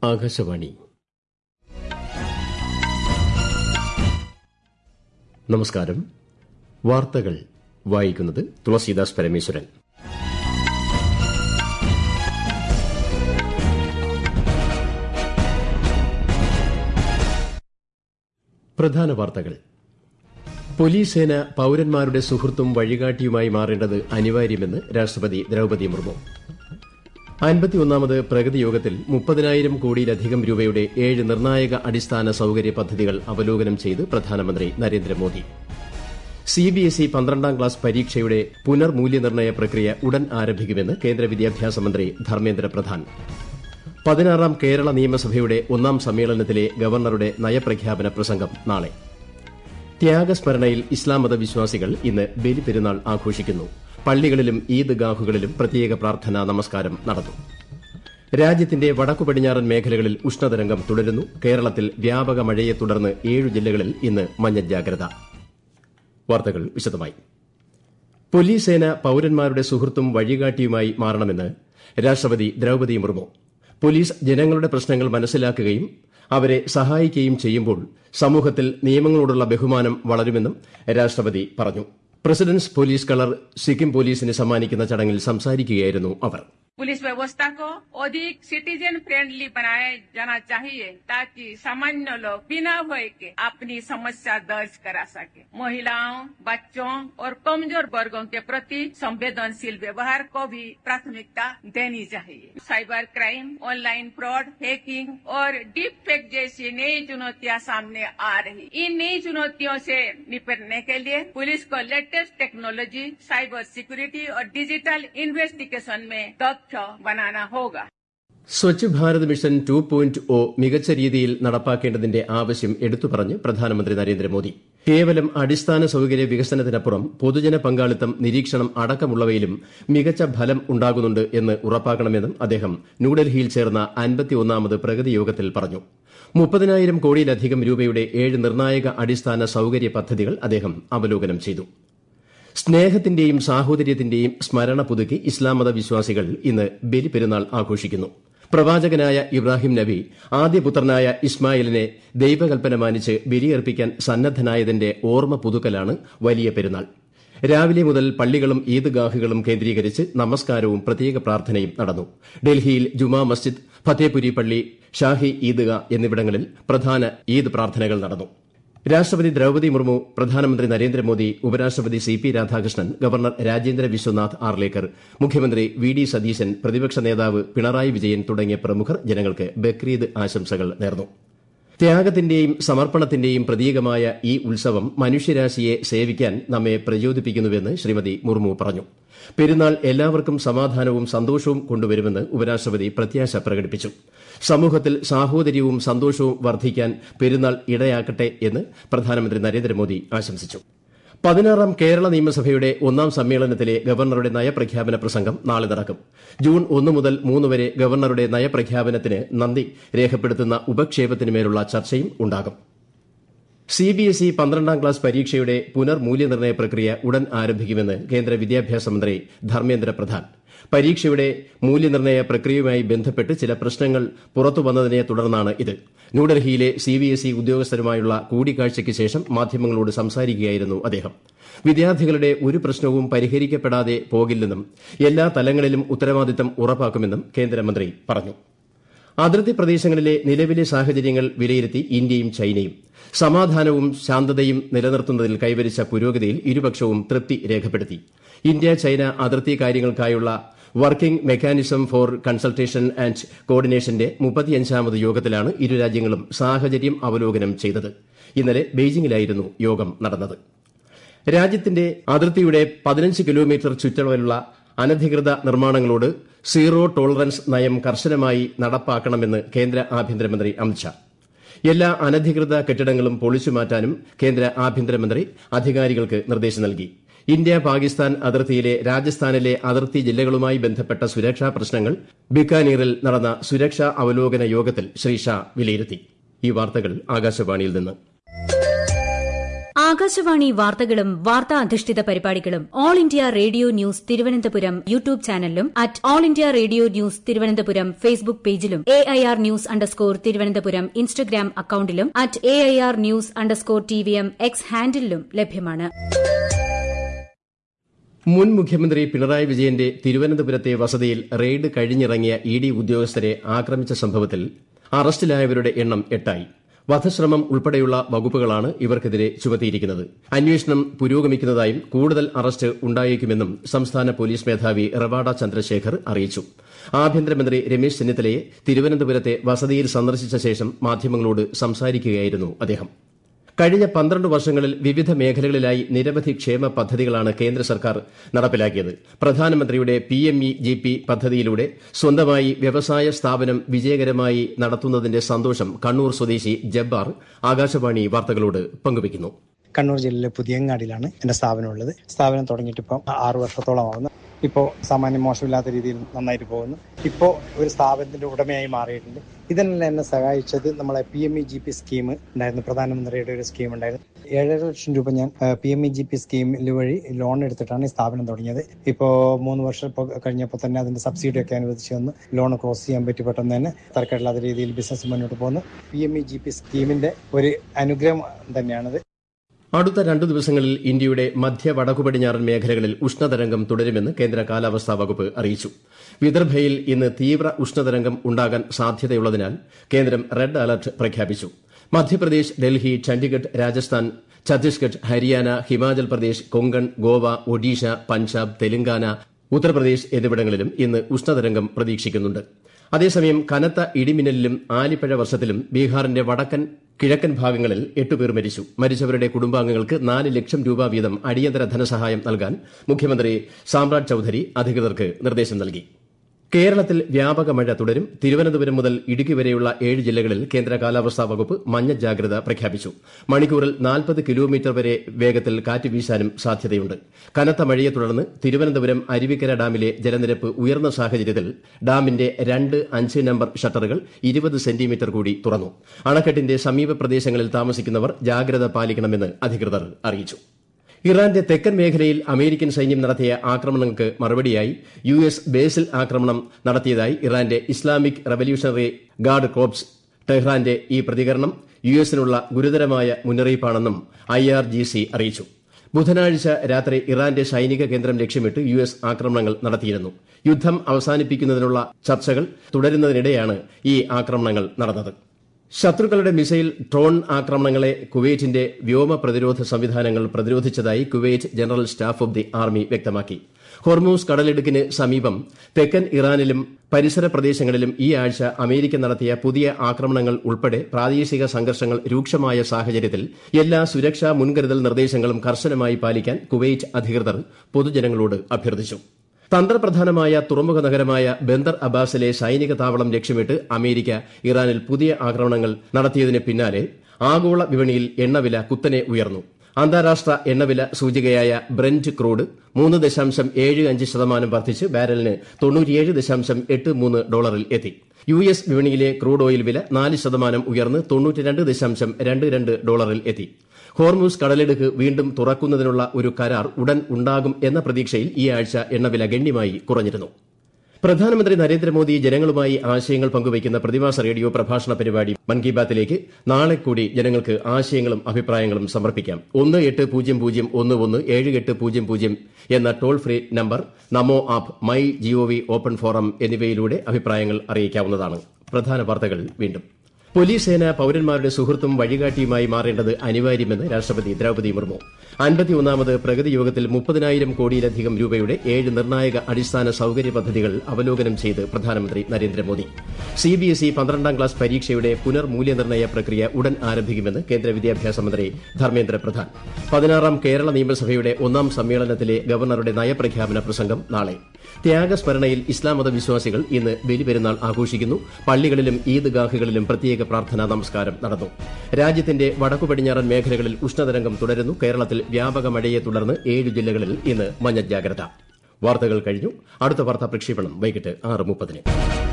ആകാശവാണി നമസ്കാരം വാർത്തകൾ വായിക്കുന്നത് തുളസീദാസ് പരമേശ്വരൻ പ്രധാന വാർത്തകൾ പോലീസ് സേന പൌരന്മാരുടെ സുഹൃത്തും വഴികാട്ടിയുമായി മാറേണ്ടത് അനിവാര്യമെന്ന് രാഷ്ട്രപതി ദ്രൌപദി മുർമു അൻപത്തിയൊന്നാമത് പ്രഗതി യോഗത്തിൽ മുപ്പതിനായിരം കോടിയിലധികം രൂപയുടെ ഏഴ് നിർണായക അടിസ്ഥാന സൌകര്യ പദ്ധതികൾ അവലോകനം ചെയ്ത് പ്രധാനമന്ത്രി നരേന്ദ്രമോദി സിബിഎസ്ഇ പന്ത്രണ്ടാം ക്ലാസ് പരീക്ഷയുടെ പുനർമൂല്യനിർണ്ണയ പ്രക്രിയ ഉടൻ ആരംഭിക്കുമെന്ന് കേന്ദ്ര വിദ്യാഭ്യാസ മന്ത്രി ധർമ്മേന്ദ്ര പ്രധാൻ പതിനാറാം കേരള നിയമസഭയുടെ ഒന്നാം സമ്മേളനത്തിലെ ഗവർണറുടെ നയപ്രഖ്യാപന പ്രസംഗം നാളെ ത്യാഗസ്മരണയിൽ ഇസ്ലാം മത വിശ്വാസികൾ ഇന്ന് ബലിപെരുന്നാൾ ആഘോഷിക്കുന്നു പള്ളികളിലും ഈദ്ഗാഹുകളിലും പ്രത്യേക പ്രാർത്ഥനാ നമസ്കാരം നടന്നു രാജ്യത്തിന്റെ വടക്കു പടിഞ്ഞാറൻ മേഖലകളിൽ ഉഷ്ണതരംഗം തുടരുന്നു കേരളത്തിൽ വ്യാപക മഴയെ തുടർന്ന് ഏഴു ജില്ലകളിൽ ഇന്ന് മഞ്ഞ ജാഗ്രത വാർത്തകൾ വിശദമായി പോലീസ് സേന പൌരന്മാരുടെ സുഹൃത്തും വഴികാട്ടിയുമായി മാറണമെന്ന് രാഷ്ട്രപതി ദ്രൌപദി മുർമു പോലീസ് ജനങ്ങളുടെ പ്രശ്നങ്ങൾ മനസ്സിലാക്കുകയും അവരെ സഹായിക്കുകയും ചെയ്യുമ്പോൾ സമൂഹത്തിൽ നിയമങ്ങളോടുള്ള ബഹുമാനം വളരുമെന്നും രാഷ്ട്രപതി പറഞ്ഞു പ്രസിഡന്റ്സ് പോലീസ് കളർ സിക്കിം പോലീസിന് സമ്മാനിക്കുന്ന ചടങ്ങിൽ സംസാരിക്കുകയായിരുന്നു അവർ पुलिस व्यवस्था को अधिक सिटीजन फ्रेंडली बनाया जाना चाहिए ताकि सामान्य लोग बिना भय के अपनी समस्या दर्ज करा सके महिलाओं बच्चों और कमजोर वर्गों के प्रति संवेदनशील व्यवहार को भी प्राथमिकता देनी चाहिए cyber crime online fraud hacking और डीप फेक जैसी नई चुनौतियां सामने आ रही इन नई चुनौतियों से निपटने के लिए पुलिस को लेटेस्ट टेक्नोलॉजी साइबर सिक्योरिटी और डिजिटल इन्वेस्टिगेशन में दक्ष बनाना होगा Swachh Bharat mission two point O മികച്ച രീതിയിൽ നടപ്പാക്കേണ്ടതിന്റെ ആവശ്യം എടുത്തു പറഞ്ഞ് പ്രധാനമന്ത്രി നരേന്ദ്രമോദി കേവലം അടിസ്ഥാന സൌകര്യ വികസനത്തിനപ്പുറം പൊതുജന പങ്കാളിത്തം നിരീക്ഷണം അടക്കമുള്ളവയിലും മികച്ച ഫലം ഉണ്ടാകുന്നുണ്ട് എന്ന് ഉറപ്പാക്കണമെന്നും അദ്ദേഹം ന്യൂഡൽഹിയിൽ ചേർന്ന അൻപത്തിയൊന്നാമത് പ്രഗതി യോഗത്തിൽ പറഞ്ഞു മുപ്പതിനായിരം കോടിയിലധികം രൂപയുടെ ഏഴ് നിർണായക അടിസ്ഥാന സൌകര്യ പദ്ധതികൾ അദ്ദേഹം അവലോകനം ചെയ്തു സ്നേഹത്തിന്റെയും സാഹോദര്യത്തിന്റെയും സ്മരണ പുതുക്കി ഇസ്ലാം മത വിശ്വാസികൾ ഇന്ന് ബലിപെരുന്നാൾ ആഘോഷിക്കുന്നു പ്രവാചകനായ ഇബ്രാഹിം നബി ആദ്യപുത്രനായ ഇസ്മായിലിനെ ദൈവകൽപ്പന മാനിച്ച് ബലിയർപ്പിക്കാൻ സന്നദ്ധനായതിന്റെ ഓർമ്മ പുതുക്കലാണ് വലിയ പെരുന്നാൾ രാവിലെ മുതൽ പള്ളികളും ഈദ്ഗാഹുകളും കേന്ദ്രീകരിച്ച് നമസ്കാരവും പ്രത്യേക പ്രാർത്ഥനയും നടന്നു ഡൽഹിയിൽ ജുമാ മസ്ജിദ് ഫത്തേപുരി പള്ളി ഷാഹി ഈദ്ഗാ എന്നിവിടങ്ങളിൽ പ്രധാന ഈദ് പ്രാർത്ഥനകൾ നടന്നു രാഷ്ട്രപതി ദ്രൌപദി മുർമു പ്രധാനമന്ത്രി നരേന്ദ്രമോദി ഉപരാഷ്ട്രപതി C P Radhakrishnan governor Rajendra Vishwanath Arlekar മുഖ്യമന്ത്രി വി ഡി സതീശൻ പ്രതിപക്ഷ നേതാവ് പിണറായി വിജയൻ തുടങ്ങിയ പ്രമുഖർ ജനങ്ങൾക്ക് ബക്രീദ് ആശംസകൾ നേർന്നു ത്യാഗത്തിന്റെയും സമർപ്പണത്തിന്റെയും പ്രതീകമായ ഈ ഉത്സവം മനുഷ്യരാശിയെ സേവിക്കാൻ നമ്മെ പ്രചോദിപ്പിക്കുന്നുവെന്ന് ശ്രീമതി മുർമു പറഞ്ഞു പെരുന്നാൾ എല്ലാവർക്കും സമാധാനവും സന്തോഷവും കൊണ്ടുവരുമെന്ന് ഉപരാഷ്ട്രപതി പ്രത്യാശ പ്രകടിപ്പിച്ചു സമൂഹത്തിൽ സാഹോദര്യവും സന്തോഷവും വർദ്ധിക്കാൻ പെരുന്നാൾ ഇടയാക്കട്ടെ എന്ന് പ്രധാനമന്ത്രി നരേന്ദ്രമോദി ആശംസിച്ചു പതിനാറാം കേരള നിയമസഭയുടെ ഒന്നാം സമ്മേളനത്തിലെ ഗവർണറുടെ നയപ്രഖ്യാപന പ്രസംഗം നാളെ നടക്കും ജൂൺ ഒന്ന് മുതൽ മൂന്ന് വരെ ഗവർണറുടെ നയപ്രഖ്യാപനത്തിന് നന്ദി രേഖപ്പെടുത്തുന്ന ഉപക്ഷേപത്തിനുമേലുള്ള ചർച്ചയും ഉണ്ടാകും സിബിഎസ്ഇ പന്ത്രണ്ടാം ക്ലാസ് പരീക്ഷയുടെ പുനർമൂല്യനിർണ്ണയ പ്രക്രിയ ഉടൻ ആരംഭിക്കുമെന്ന് കേന്ദ്ര വിദ്യാഭ്യാസ മന്ത്രി ധർമ്മേന്ദ്ര പ്രധാൻ പരീക്ഷയുടെ മൂല്യനിർണ്ണയ പ്രക്രിയയുമായി ബന്ധപ്പെട്ട് ചില പ്രശ്നങ്ങൾ പുറത്തുവന്നതിനെ തുടർന്നാണ് ഇത് ന്യൂഡൽഹിയിലെ സിബിഎസ്ഇ ഉദ്യോഗസ്ഥരുമായുള്ള കൂടിക്കാഴ്ചയ്ക്ക് ശേഷം മാധ്യമങ്ങളോട് സംസാരിക്കുകയായിരുന്നു അദ്ദേഹം വിദ്യാർത്ഥികളുടെ ഒരു പ്രശ്നവും പരിഹരിക്കപ്പെടാതെ പോകില്ലെന്നും എല്ലാ തലങ്ങളിലും ഉത്തരവാദിത്തം ഉറപ്പാക്കുമെന്നും കേന്ദ്രമന്ത്രി പറഞ്ഞു അതിർത്തി പ്രദേശങ്ങളിലെ നിലവിലെ സാഹചര്യങ്ങൾ വിലയിരുത്തി ഇന്ത്യയും ചൈനയും സമാധാനവും ശാന്തതയും നിലനിർത്തുന്നതിൽ കൈവരിച്ച പുരോഗതിയിൽ ഇരുപക്ഷവും തൃപ്തി രേഖപ്പെടുത്തി ഇന്ത്യ ചൈന അതിർത്തി കാര്യങ്ങൾക്കായുള്ള working mechanism for consultation and കോർഡിനേഷന്റെ മുപ്പത്തിയഞ്ചാമത് യോഗത്തിലാണ് ഇരു രാജ്യങ്ങളും സാഹചര്യം അവലോകനം ചെയ്തത് ഇന്നലെ ബെയ്ജിംഗിലായിരുന്നു യോഗം നടന്നത് രാജ്യത്തിന്റെ അതിർത്തിയുടെ പതിനഞ്ച് കിലോമീറ്റർ ചുറ്റളവിലുള്ള അനധികൃത നിർമ്മാണങ്ങളോട് സീറോ ടോളറൻസ് നയം കർശനമായി നടപ്പാക്കണമെന്ന് കേന്ദ്ര ആഭ്യന്തരമന്ത്രി അമിത്ഷാ എല്ലാ അനധികൃത കെട്ടിടങ്ങളും പൊളിച്ചുമാറ്റാനും കേന്ദ്ര ആഭ്യന്തരമന്ത്രി അധികാരികൾക്ക് നിർദ്ദേശം നൽകി ഇന്ത്യ പാകിസ്ഥാൻ അതിർത്തിയിലെ രാജസ്ഥാനിലെ അതിർത്തി ജില്ലകളുമായി ബന്ധപ്പെട്ട സുരക്ഷാ പ്രശ്നങ്ങൾ ബിക്കാനീറിൽ നടന്ന സുരക്ഷാ അവലോകന യോഗത്തിൽ ശ്രീ ഷാ വിലയിരുത്തി ഈ വാർത്തകൾ ആകാശവാണിയിൽ നിന്ന് ആകാശവാണി വാർത്തകളും വാർത്താ അധിഷ്ഠിത പരിപാടികളും all India radio news Thiruvananthapuram YouTube ചാനലിലും at all India radio news Thiruvananthapuram Facebook പേജിലും A I R news underscore Thiruvananthapuram Instagram അക്കൌണ്ടിലും at A I R news underscore T V M X ഹാൻഡിലും ലഭ്യമാണ് മുൻ മുഖ്യമന്ത്രി പിണറായി വിജയന്റെ തിരുവനന്തപുരത്തെ വസതിയിൽ റെയ്ഡ് കഴിഞ്ഞിറങ്ങിയ ഇ ഡി ഉദ്യോഗസ്ഥരെ ആക്രമിച്ച സംഭവത്തിൽ അറസ്റ്റിലായവരുടെ എണ്ണം എട്ടായി വധശ്രമം ഉൾപ്പെടെയുള്ള വകുപ്പുകളാണ് ഇവർക്കെതിരെ ചുമത്തിയിരിക്കുന്നത് അന്വേഷണം പുരോഗമിക്കുന്നതായും കൂടുതൽ അറസ്റ്റ് ഉണ്ടായേക്കുമെന്നും സംസ്ഥാന പോലീസ് മേധാവി റവാഡ ചന്ദ്രശേഖർ അറിയിച്ചു ആഭ്യന്തരമന്ത്രി രമേശ് ചെന്നിത്തലയെ തിരുവനന്തപുരത്തെ വസതിയിൽ സന്ദർശിച്ച ശേഷം മാധ്യമങ്ങളോട് സംസാരിക്കുകയായിരുന്നു അദ്ദേഹം കഴിഞ്ഞ പന്ത്രണ്ട് വർഷങ്ങളിൽ വിവിധ മേഖലകളിലായി നിരവധി ക്ഷേമ പദ്ധതികളാണ് കേന്ദ്ര സർക്കാർ നടപ്പിലാക്കിയത് പ്രധാനമന്ത്രിയുടെ P M E G P പദ്ധതിയിലൂടെ സ്വന്തമായി വ്യവസായ സ്ഥാപനം വിജയകരമായി നടത്തുന്നതിന്റെ സന്തോഷം കണ്ണൂർ സ്വദേശി ജബ്ബാർ ആകാശവാണി വാർത്തകളോട് പങ്കുവയ്ക്കുന്നു കണ്ണൂർ ജില്ലയിലെ പുതിയങ്ങാടിയിലാണ് എന്റെ സ്ഥാപനം ഉള്ളത് സ്ഥാപനം തുടങ്ങിയിട്ട് ഇപ്പം ആറു വർഷത്തോളമാകുന്നു ഇപ്പോൾ സാമാന്യം മോശമില്ലാത്ത രീതിയിൽ നന്നായിട്ട് പോകുന്നു ഇപ്പോൾ ഒരു സ്ഥാപനത്തിന്റെ ഉടമയായി മാറിയിട്ടുണ്ട് ഇതിനെല്ലാം എന്നെ സഹായിച്ചത് നമ്മളെ P M E G P scheme ഉണ്ടായിരുന്നു പ്രധാനമന്ത്രിയുടെ ഒരു സ്കീം ഉണ്ടായിരുന്നു ഏഴര ലക്ഷം രൂപ ഞാൻ P M E G P സ്കീമിൽ വഴി ലോൺ എടുത്തിട്ടാണ് ഈ സ്ഥാപനം തുടങ്ങിയത് ഇപ്പോൾ മൂന്ന് വർഷം ഇപ്പോൾ കഴിഞ്ഞപ്പോൾ തന്നെ അതിന്റെ സബ്സിഡി ഒക്കെ അനുവദിച്ച് വന്ന് ലോൺ ക്ലോസ് ചെയ്യാൻ പറ്റി പെട്ടെന്ന് തന്നെ തരക്കേടില്ലാത്ത രീതിയിൽ ബിസിനസ് മുന്നോട്ട് പോകുന്നു P M E G P സ്കീമിന്റെ ഒരു അനുഗ്രഹം തന്നെയാണിത് അടുത്ത രണ്ടു ദിവസങ്ങളിൽ ഇന്ത്യയുടെ മധ്യ വടക്കു പടിഞ്ഞാറൻ മേഖലകളിൽ ഉഷ്ണതരംഗം തുടരുമെന്ന് കേന്ദ്ര കാലാവസ്ഥാ വകുപ്പ് അറിയിച്ചു വിദർഭയിൽ ഇന്ന് തീവ്ര ഉഷ്ണതരംഗം ഉണ്ടാകാൻ സാധ്യതയുള്ളതിനാൽ കേന്ദ്രം റെഡ് അലർട്ട് പ്രഖ്യാപിച്ചു മധ്യപ്രദേശ് ഡൽഹി ചണ്ഡിഗഡ് രാജസ്ഥാൻ ഛത്തീസ്ഗഡ് ഹരിയാന ഹിമാചൽ പ്രദേശ് കൊങ്കൺ ഗോവ ഒഡീഷ പഞ്ചാബ് തെലങ്കാന ഉത്തർപ്രദേശ് എന്നിവിടങ്ങളിലും ഇന്ന് ഉഷ്ണതരംഗം പ്രതീക്ഷിക്കുന്നുണ്ട് അതേസമയം കനത്ത ഇടിമിന്നലിലും ആലിപ്പഴ വർഷത്തിലും ബീഹാറിന്റെ വടക്കൻ കിഴക്കൻ ഭാഗങ്ങളിൽ എട്ടുപേർ മരിച്ചു മരിച്ചവരുടെ കുടുംബാംഗങ്ങൾക്ക് നാല് ലക്ഷം രൂപ വീതം അടിയന്തര ധനസഹായം നൽകാൻ മുഖ്യമന്ത്രി സാമ്രാജ് ചൌധരി അധികൃതർക്ക് നിർദ്ദേശം നൽകി കേരളത്തിൽ വ്യാപക മഴ തുടരും തിരുവനന്തപുരം മുതൽ ഇടുക്കി വരെയുള്ള ഏഴ് ജില്ലകളിൽ കേന്ദ്ര കാലാവസ്ഥാ വകുപ്പ് മഞ്ഞ ജാഗ്രത പ്രഖ്യാപിച്ചു മണിക്കൂറിൽ നാൽപ്പത് കിലോമീറ്റർ വരെ വേഗത്തിൽ കാറ്റ് വീശാനും സാധ്യതയുണ്ട് കനത്ത മഴയെ തുടർന്ന് തിരുവനന്തപുരം അരുവിക്കര ഡാമിലെ ജലനിരപ്പ് ഉയർന്ന സാഹചര്യത്തിൽ ഡാമിന്റെ രണ്ട് അഞ്ച് നമ്പർ ഷട്ടറുകൾ ഇരുപത് സെന്റിമീറ്റർ കൂടി തുറന്നു അണക്കെട്ടിന്റെ സമീപ പ്രദേശങ്ങളിൽ താമസിക്കുന്നവർ ജാഗ്രത പാലിക്കണമെന്ന് അധികൃതർ അറിയിച്ചു ഇറാന്റെ തെക്കൻ മേഖലയിൽ അമേരിക്കൻ സൈന്യം നടത്തിയ ആക്രമണങ്ങൾക്ക് മറുപടിയായി യു എസ് ബേസിൽ ആക്രമണം നടത്തിയതായി ഇറാന്റെ ഇസ്ലാമിക് റവല്യൂഷണറി ഗാർഡ് കോപ്സ് ടെഹ്റാന്റെ ഈ പ്രതികരണം യു എസിനുള്ള ഗുരുതരമായ മുന്നറിയിപ്പാണെന്നും ഐ ആർ ജി സി അറിയിച്ചു ബുധനാഴ്ച രാത്രി ഇറാന്റെ സൈനിക കേന്ദ്രം ലക്ഷ്യമിട്ട് യു എസ് ആക്രമണങ്ങൾ നടത്തിയിരുന്നു യുദ്ധം അവസാനിപ്പിക്കുന്നതിനുള്ള ചർച്ചകൾ തുടരുന്നതിനിടെയാണ് ഈ ആക്രമണങ്ങൾ നടന്നത് ശത്രുക്കളുടെ മിസൈൽ ഡ്രോൺ ആക്രമണങ്ങളെ കുവൈറ്റിന്റെ വ്യോമ പ്രതിരോധ സംവിധാനങ്ങൾ പ്രതിരോധിച്ചതായി Kuwait general staff of the army വ്യക്തമാക്കി ഹൊർമൂസ് കടലിടുക്കിന് സമീപം തെക്കൻ ഇറാനിലും പരിസര പ്രദേശങ്ങളിലും ഈ ആഴ്ച അമേരിക്ക നടത്തിയ പുതിയ ആക്രമണങ്ങൾ ഉൾപ്പെടെ പ്രാദേശിക സംഘർഷങ്ങൾ രൂക്ഷമായ സാഹചര്യത്തിൽ എല്ലാ സുരക്ഷാ മുൻകരുതൽ നിർദ്ദേശങ്ങളും കർശനമായി പാലിക്കാൻ കുവൈറ്റ് അധികൃതർ പൊതുജനങ്ങളോട് അഭ്യർത്ഥിച്ചു തന്ത്രപ്രധാനമായ തുറമുഖ നഗരമായ ബന്ദർ അബ്ബാസിലെ സൈനിക താവളം ലക്ഷ്യമിട്ട് അമേരിക്ക ഇറാനിൽ പുതിയ ആക്രമണങ്ങൾ നടത്തിയതിന് പിന്നാലെ ആഗോള വിപണിയിൽ എണ്ണവില കുത്തനെ ഉയർന്നു അന്താരാഷ്ട്ര എണ്ണവില സൂചികയായ ബ്രന്റ് ക്രൂഡ് മൂന്ന് ദശാംശം ഏഴ് അഞ്ച് ശതമാനം വർദ്ധിച്ച് ബാരലിന് തൊണ്ണൂറ്റിയേഴ് ദശാംശം എട്ട് മൂന്ന് ഡോളറിൽ എത്തി യു എസ് വിപണിയിലെ ക്രൂഡ് ഓയിൽ വില നാല് ശതമാനം ഉയർന്ന് തൊണ്ണൂറ്റിരണ്ട് ദശാംശം രണ്ട് രണ്ട് ഡോളറിൽ എത്തി ഹോർമൂസ് കടലിടുക്ക് വീണ്ടും തുറക്കുന്നതിനുള്ള ഒരു കരാർ ഉടൻ ഉണ്ടാകും എന്ന പ്രതീക്ഷയിൽ ഈ ആഴ്ച എണ്ണവില ഗണ്യമായി കുറഞ്ഞിരുന്നു പ്രധാനമന്ത്രി നരേന്ദ്രമോദി ജനങ്ങളുമായി ആശയങ്ങൾ പങ്കുവയ്ക്കുന്ന പ്രതിമാസ റേഡിയോ പ്രഭാഷണ പരിപാടി മൻ കി ബാത്തിലേക്ക് നാളെ കൂടി ജനങ്ങൾക്ക് ആശയങ്ങളും അഭിപ്രായങ്ങളും സമർപ്പിക്കാം ഒന്ന് എട്ട് പൂജ്യം പൂജ്യം ഒന്ന് ഒന്ന് ഏഴ് എട്ട് പൂജ്യം പൂജ്യം എന്ന toll free number Namo app my gov open forum എന്നിവയിലൂടെ അഭിപ്രായങ്ങൾ അറിയിക്കാവുന്നതാണ് പ്രധാന വാർത്തകൾ വീണ്ടും പോലീസ് സേന പൌരന്മാരുടെ സുഹൃത്തും വഴികാട്ടിയുമായി മാറേണ്ടത് അനിവാര്യമെന്ന് രാഷ്ട്രപതി ദ്രൌപദി മുർമു അൻപത്തിയൊന്നാമത് പ്രഗതി യോഗത്തിൽ മുപ്പതിനായിരം കോടിയിലധികം രൂപയുടെ ഏഴ് നിർണായക അടിസ്ഥാന സൌകര്യ പദ്ധതികൾ അവലോകനം ചെയ്ത് പ്രധാനമന്ത്രി നരേന്ദ്രമോദി സിബിഎസ്ഇ പന്ത്രണ്ടാം ക്ലാസ് പരീക്ഷയുടെ പുനർമൂല്യനിർണ്ണയ പ്രക്രിയ ഉടൻ ആരംഭിക്കുമെന്ന് കേന്ദ്ര വിദ്യാഭ്യാസ മന്ത്രി ധർമ്മേന്ദ്ര പ്രധാൻ പതിനാറാം കേരള നിയമസഭയുടെ ഒന്നാം സമ്മേളനത്തിലെ ഗവർണറുടെ നയപ്രഖ്യാപന പ്രസംഗം നാളെ ത്യാഗസ്മരണയിൽ ഇസ്ലാം മത വിശ്വാസികൾ ഇന്ന് ബലിപെരുന്നാൾ ആഘോഷിക്കുന്നു പള്ളികളിലും ഈദ്ഗാഹുകളിലും പ്രത്യേക പ്രാർത്ഥനാ നമസ്കാരം നടന്നു രാജ്യത്തിന്റെ വടക്കു പടിഞ്ഞാറൻ മേഖലകളിൽ ഉഷ്ണതരംഗം തുടരുന്നു കേരളത്തിൽ വ്യാപക മഴയെ തുടർന്ന് ഏഴ് ജില്ലകളിൽ ഇന്ന് മഞ്ഞ ജാഗ്രത വാർത്തകൾ കഴിഞ്ഞു അടുത്ത വാർത്താ പ്രക്ഷേപണം വൈകിട്ട് ആറ് മുപ്പതിന്